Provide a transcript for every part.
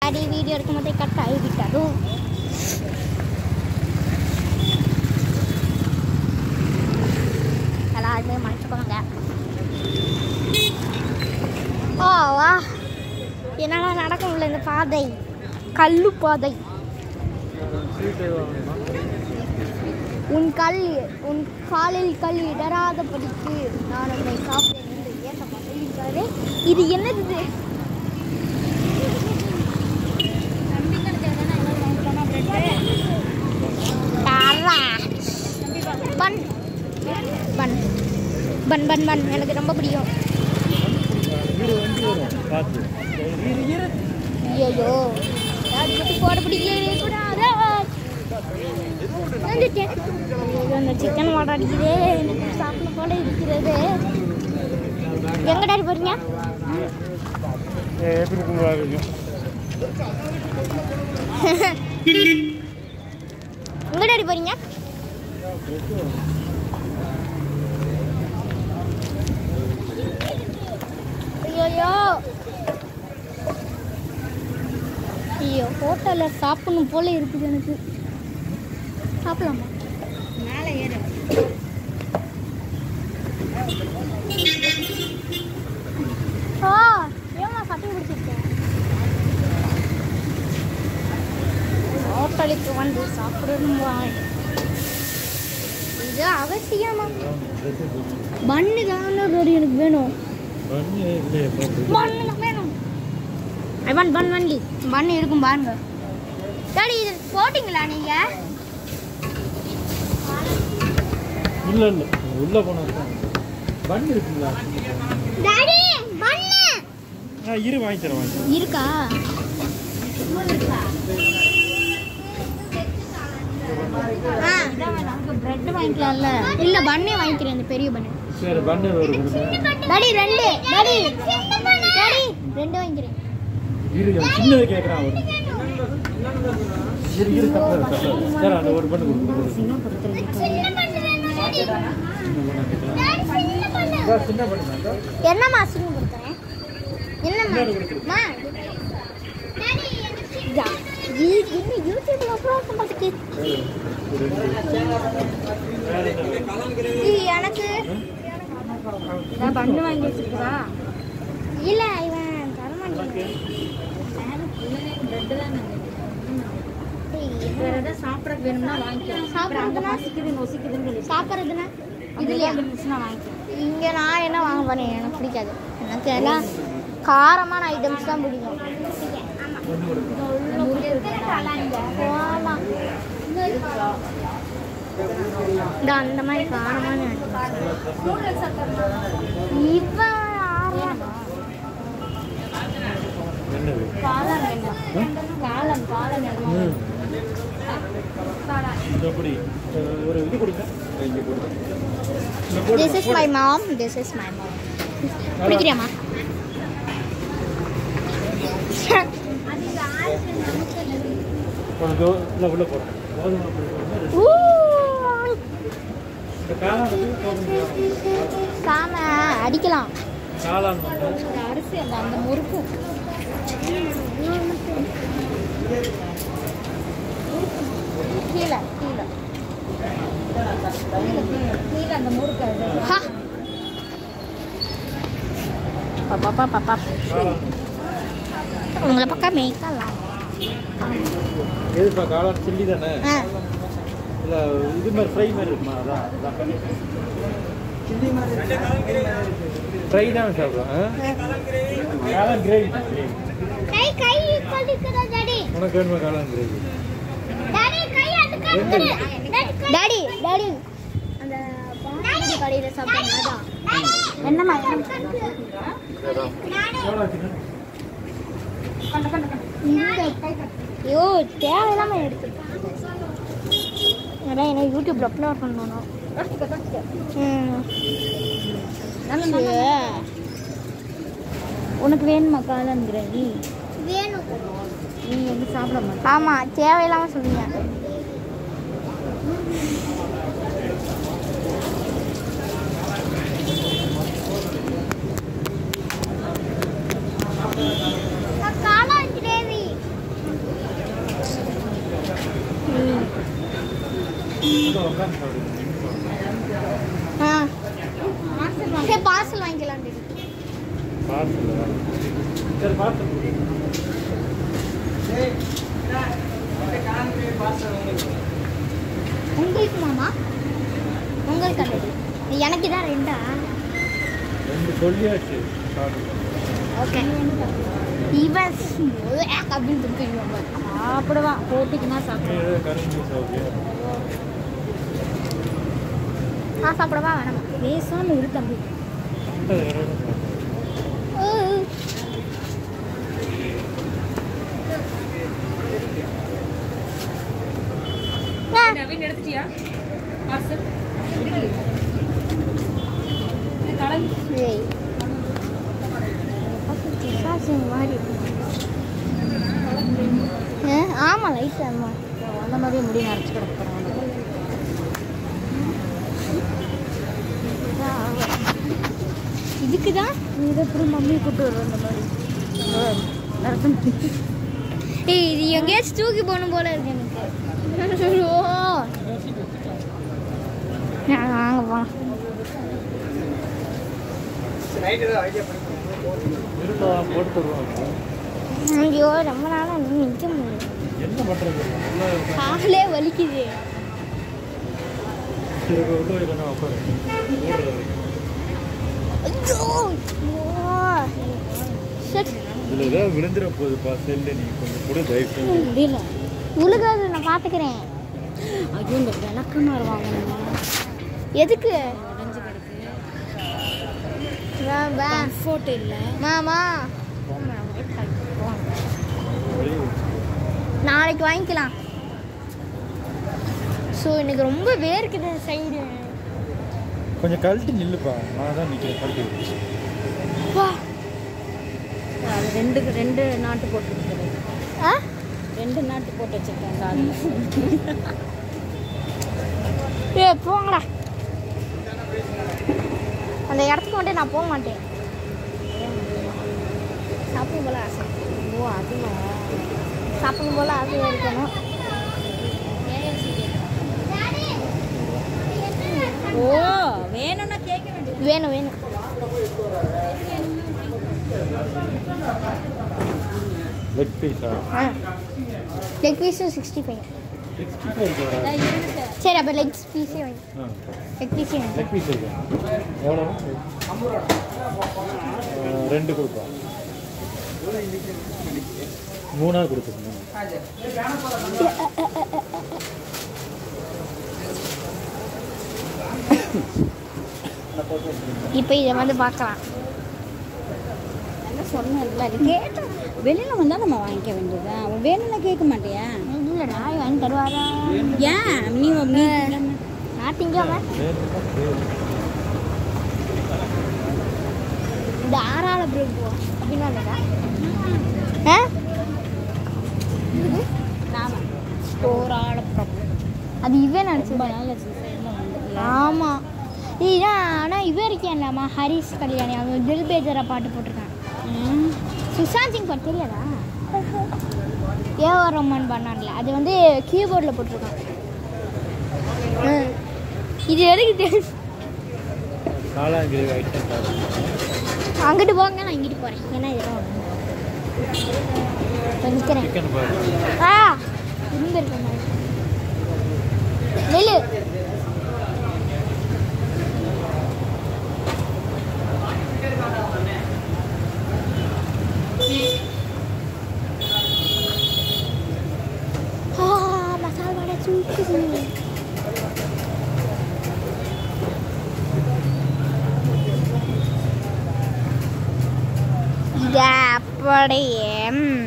அடி வீடியோ எடுக்கும் போதே கட் ஆகிவிட்டது எல்லாருமே மன்னிச்சுக்கோங்க ஓ வா என்னால் நடக்க முடியல இந்த பாதை கல்லு பாதை உன் கல் உன் காலில் கல் இடராதபடிக்கு நான் உன்னை காப்பேன் என்று ஏசப்பா சொல்லியிருக்காரு இது என்னது இது? தர்றா. பன் பன் பன் பன் பன் எனக்கு ரொம்ப பிடிக்கும் ஐயோ அதுக்கு போட பிடிக்கவே கூடாது வந்துட்டேன் ஐயோ இந்த சிக்கன் வாடை அடிக்குதே எனக்கு சாப்பிட போல இருக்கிறது எங்க டாடி போறீங்க எப்படி கும்பிடாதீங்க எங்க டாடி போறீங்க ஐயோ ஐயோ ஹோட்டலில் சாப்பிடணும் போல இருக்குது எனக்கு சாப்பிடலாமா மேலே ஏறு ஆ ஏமா சட்டை பிடிச்சிருக்கேன் ஹோட்டலுக்கு வந்து சாப்பிடணுமா இது அவசியமா பண்ணு தானே ரோடி எனக்கு வேணும் பண்ணு தான் வேணும் ஐ வாண்ட் பன் ஒன்லி பன் இருக்கும் பாருங்க டாடி இது போட்டிங்களா நீங்க இல்ல இல்ல உள்ள போனா பண்ணு இருக்குங்களா டாடி பண்ணு ஆ இரு வாங்கி தரேன் வாங்கி தரேன். இருக்கா ஆ பிரெட் வாங்கிக்கலாம்ல இல்ல பண்ணே வாங்கிக்கிறேன் அந்த பெரிய பண்ணு சரி பண்ணு ஒரு கொடுங்க டாடி ரெண்டு டாடி டாடி ரெண்டு வாங்கிக்கிறேன் இரு அவன் சின்னது கேட்குறான் அவரு இரு இரு தப்பு தப்பு சரி அந்த ஒரு பண்ணு கொடுங்க சின்ன சின்ன பண்ணு என்னம்மா சின்ன கொடுக்குறேன் என்னம்மா இன்னொரு கொடுத்துரு. மா யா, இது என்ன யூடியூப்ல அப்லோட் பண்ணுறதுக்கு இது எனக்கு பண்ணு வாங்கி வச்சிருக்கா இல்ல இவன் தரமாட்டேன் பிரெட் தான் வேற ஏதாவது சாப்பிட்றதுக்கு வேணும்னா வாங்கிக்கோ சாப்பிட்றதுனா நொசிக்குது நொசிக்குதுன்னு சொல்லி சாப்பிட்றதுனா இதுலயே இதுலயா இருந்துச்சுன்னா வாங்கிக்கோ இங்கே நான் என்ன வாங்க போறேன் எனக்கு பிடிக்காது எனக்கு எல்லாம் காரமான ஐட்டம்ஸ் தான் பிடிக்கும் ஆமா இந்த அந்த மாதிரி காரமான items. இவன் ஆர்வம். என்னது காளான் வேணும் காளான் காளான் ம். இது எப்படி அஹ், ஒரு இது கொடுங்க இங்க கொடுங்க இந்த போடு, This is போடு. my mom. This is my mom. பிடிக்கிறியாம்மா கொஞ்சம் தோ- இல்ல, உள்ள போடுறேன் கோதுமை பொடி போடுங்க. ரெண்டு- ஊ. இந்த காளான் வந்து கோதுமை பொடி. சாம அடிக்கலாம் காளான் வந்து அந்த அரிசி அந்த அந்த முறுக்கு கீழே கீழே கீழே அந்த முறுக்கு அது ஹா பாப்பா பாப்பா பாப்பா காளான் உங்களை பக்கம் மேய்க்கலாம் எதுப்பா காளான் சில்லி தானே ஆ இல்ல இது மாதிரி ஃப்ரை மாதிரி இருக்குமா அதான் அதான் சில்லி மாதிரி ஃப்ரை தான் சாப்பிடுவேன் ஆ? காளான் கிரேவி கை கை கொல்லிக்குதா டாடி உனக்கு வேணுமா காளான் கிரேவி டாடி கை அதுக்கு டாடி டாடி அந்த பானிபூரி கடையில சாப்பிட்டாங்க அதான் என்னம்மா எவ்வளோ சிக்கன் இந்த ஐயோ தேவையில்லாம எடுத்து அதான் என்ன யூடியூப்ல அப்லோட் பண்ணணும் ம். சே. உனக்கு வேணுமா காளான் கிரேவி வேணும் நீ வந்து சாப்பிட மாட்டேன் ஆமா தேவையில்லாம சொல்லுங்க காளான் கிரேவி இங்க உட்காந்து சாப்பிடுங்க ஆ சரி பார்சல் வாங்கிக்கலாம் பார்சல் சரி பார்சல் உங்களுக்கு மாமா உங்களுக்கு அல்லது எனக்கு தான் ரெண்டா ரெண்டு சொல்லியாச்சு சாப்பிடுங்க ஓகே இவன் அப்படின்னு துப்பிடுவான் பாரு. சாப்பிடுவான் போட்டிக்குன்னா நீ சாப்பிடுவான் ஏதோ கரும்பு சாப்பிடுறியா நான் சாப்பிடவா வேணாமா பேசாம இரு தம்பி அது வேற எதுவும் சாப்பிடு. நவீன் எடுத்துட்டியா பார்சல் கலந்து ஏய். பிசாசு மாதிரி இருக்கு. ஆ, ஆமா லைட் ஆமா அந்த மாதிரியே முடி நரைச்சு கிடக்குறான் இதுக்கு தான் நீ இதை எப்படி மம்மி கூப்பிட்டு வருவ அந்த மாதிரி நடத்தும் ஏய் இது எங்கேயாச்சும் தூக்கி போகணும் போல இருக்கு எனக்கு ஓ வாங்க போகலாம் இருக்கா போட்டு தருவாங்க ஐயோ ரொம்ப நாளாக நிற்க முடியல என்ன பண்றது நல்லா உட்காந்து காலே வலிக்குது சரி உள்ள இல்லைன்னா உட்காரு ஐயோ ஐயோ. சரி இதுல ஏதாவது விழுந்துட போகுதுப்பா செல்லு நீ கொஞ்சம் கூட தயவு செஞ்சு முடியல உழுகாது நான் பார்த்துக்கிறேன் ஐயோ இந்த விளக்கமாறு வாங்கணும் எதுக்கு உடஞ்சு கிடக்கு வா, வா. கம்ஃபோர்ட் இல்லை மாமா வெளியே நாளைக்கு வாங்கிக்கலாம் ஸோ எனக்கு ரொம்ப வேர்க்குது சைடு கொஞ்சம் கழட்டி நில்லுப்பா நான் தான் நிற்கிறேன் கழட்டி விடு. வா அது ரெண்டு ரெண்டு நாட்டு போட்டு இருக்குது ஆ ரெண்டு நாட்டு போட்டு வச்சிருக்கேன் காலில் ஏ போங்கடா அந்த இடத்துக்கு மட்டும் நான் போக மாட்டேன் சாப்பிடும் போல ஆசை ஓ அதுவா சாப்பிடும் போல ஆசை இருக்கணும் ஓ வேணும்னா கேட்க வேண்டியது வேணும் வேணும் லெக் பீஸா ஆ லெக் பீஸும் சிக்ஸ்டி ஃபைவ் சிக்ஸ்டி ஃபைவ் சரி அப்போ லெக் பீஸே வாங்கி ஆ லெக் பீஸே வாங்கி லெக் பீஸ் இருக்கு எவ்வளோ ஆ, ரெண்டு கொடுப்பா மூணா கொடுத்துருங்க இப்போ இதை வந்து பார்க்கலாம் என்ன சொன்னேன்ல நீ கேட்ட வெளியில் வந்தால் நம்ம வாங்கிக்க வேண்டியதா அவன் வேணும்னா கேட்க மாட்டியா இல்லைடா வாங்கி தருவாரா ஏன் நீ நீ நான் திங்காம இந்த ஆறால பிரேக் போ அப்படின்னா இல்லைடா ஆ நாம ஸ்டோரால அது இவன் ரொம்ப நினச்சது நாள் ஆச்சு சைடில் வந்து ஆமாம் இதா ஆனால் இவன் இருக்கான்லாமா ஹரிஷ் கல்யாணி அவன் தில் பேஜரா பாட்டு போட்டிருக்கான் ம். சுஷாந்த் சிங் பாட்டு தெரியாதா ஏஆர் ரஹ்மான் பண்ணான்ல அது வந்து கீபோர்டில் போட்டிருக்கான் ம். இது எதுக்கு தெரியும் காளாங்கிரி ஐட்டம் அங்கிட்டு போங்க நான் இங்கிட்டு போகிறேன் ஏன்னா இதெல்லாம் இப்போ நிற்கிறேன் சிக்கன் பாரு ஆ திரும்ப இருக்க மாதிரி நெல்லு ஆ, மசாலா வடை சூக்குது இது அப்படியே ம்.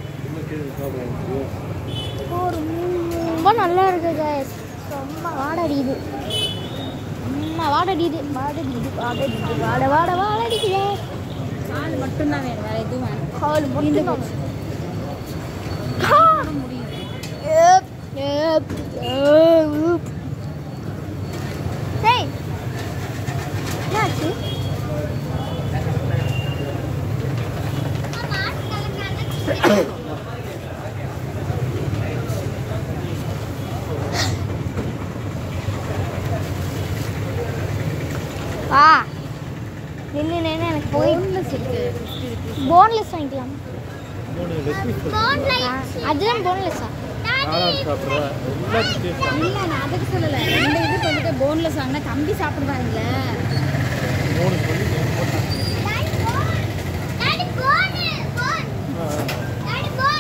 ஒரு ரொம்ப நல்லா இருக்கு guys. ரொம்ப வாடடிக்குது அம்மா வாடடிக்குது வாடடிக்குது வாடடிக்குது வாட வாட வாடடிக்குதே கால் மட்டும்தான் வேணும் வேறு எதுவும் வேணும் கால் மட்டும் ஏய் என்னாச்சு போன்லெஸ் வாங்கிக்கலாம் மூணு லெக் பீஸ் ஆ, அதுதான் போன்லெஸ்ஸா காளான் சாப்பிட்ற எல்லா டேஸ்ட் இல்லை நான் அதுக்கு சொல்லலை இந்த இதுக்கு வந்துட்டு போன்லெஸ் வாங்கினா தம்பி சாப்பிடுவாங்கல்ல மூணு சொல்லி name போட்டாங்க. ஆ, ஆ.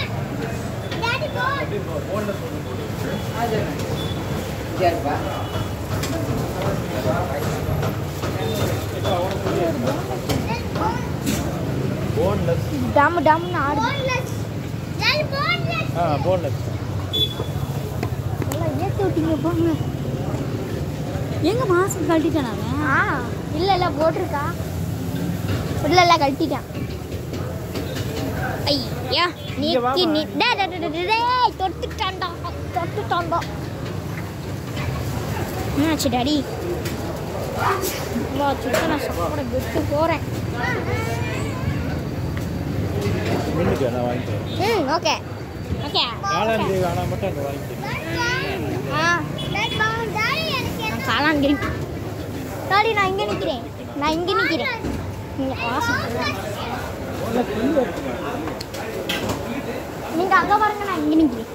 போன்லெஸ் டம் டம்னு ஆடுது ஆ போன்லெஸ் நல்லா ஏற்றி விட்டீங்க போங்க எங்க மாஸ்க் கழட்டிட்டான் அவன் ஆ இல்லை இல்லை போட்டிருக்கா இல்லை இல்லை கழட்டிட்டேன் ஐயா இங்க வாமா. நீக்கி நீ டே டே டே, டே, டே, டேய், தொட்டுட்டான்டா தொட்டுட்டான்டா என்னாச்சு டாடி வா சுத்த நான் சாப்பிட விட்டு போகிறேன் மின்னுக்கு நான் வாங்கிக்கிறேன் ம் ஓகே ஓகே காளான் தேவை ஆனால் மட்டும் அங்கே வாங்கிக்கிறேன் ஆ நான் காளாங்கிரி டாடி நான் இங்கே நிற்கிறேன் நான் இங்கே நிற்கிறேன் நீங்கள் வாசம் நீங்கள் அங்கே பாருங்க நான் இங்கே நிற்கிறேன்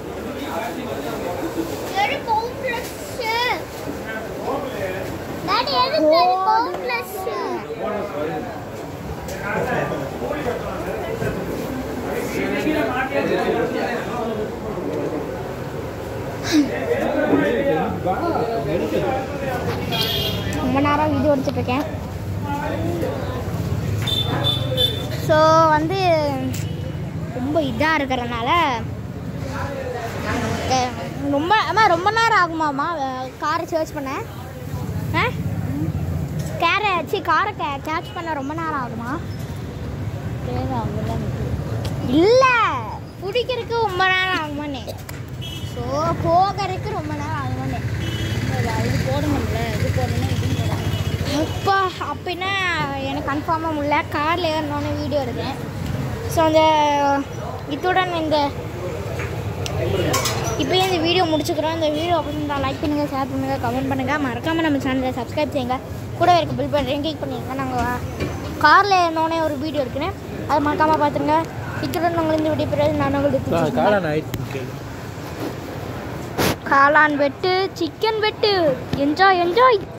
ரொம்ப நேரம் வீடியோ எடுத்துட்ருக்கேன் ஸோ வந்து ரொம்ப இதாக இருக்கிறதுனால அஹ், ரொம்ப அம்மா ரொம்ப நேரம் ஆகுமாம்மா காரை சர்ச் பண்ண ஆ கேரை சி காரை கே கேட்ச் பண்ண ரொம்ப நேரம் ஆகுமா இல்லை பிடிக்கிறதுக்கு ரொம்ப நேரம் ஆகுமானே ஸோ போகிறதுக்கு ரொம்ப நேரம் ஆகுமானே இது போடணும்ல இது போடணும் இது போடணும் அப்பா அப்படின்னா எனக்கு கன்ஃபார்மாக முடியல காரில் ஏறினோன்னே வீடியோ எடுத்தேன் ஸோ அந்த இத்துடன் இந்த இப்போயே இந்த வீடியோ முடிச்சுக்கிறோம் இந்த வீடியோ அப்படின்னா லைக் பண்ணுங்கள் ஷேர் பண்ணுங்கள் கமெண்ட் பண்ணுங்கள் மறக்காமல் நம்ம சேனலை சப்ஸ்கிரைப் செய்யுங்க கூட இருக்க பில் பண்ணுறேன் கிளிக் பண்ணிடுங்க நாங்கள் காரில் ஏறினோடனே ஒரு வீடியோ எடுக்கிறேன் அதை மறக்காமல் பார்த்துருங்க இத்துடன் நாங்கள் இந்த வீடியோ பிறகு நான் உங்களுக்கு காளான் ஆயிடுச்சு கேளு காளான் வெட்டு சிக்கன் வெட்டு என்ஜாய் என்ஜாய்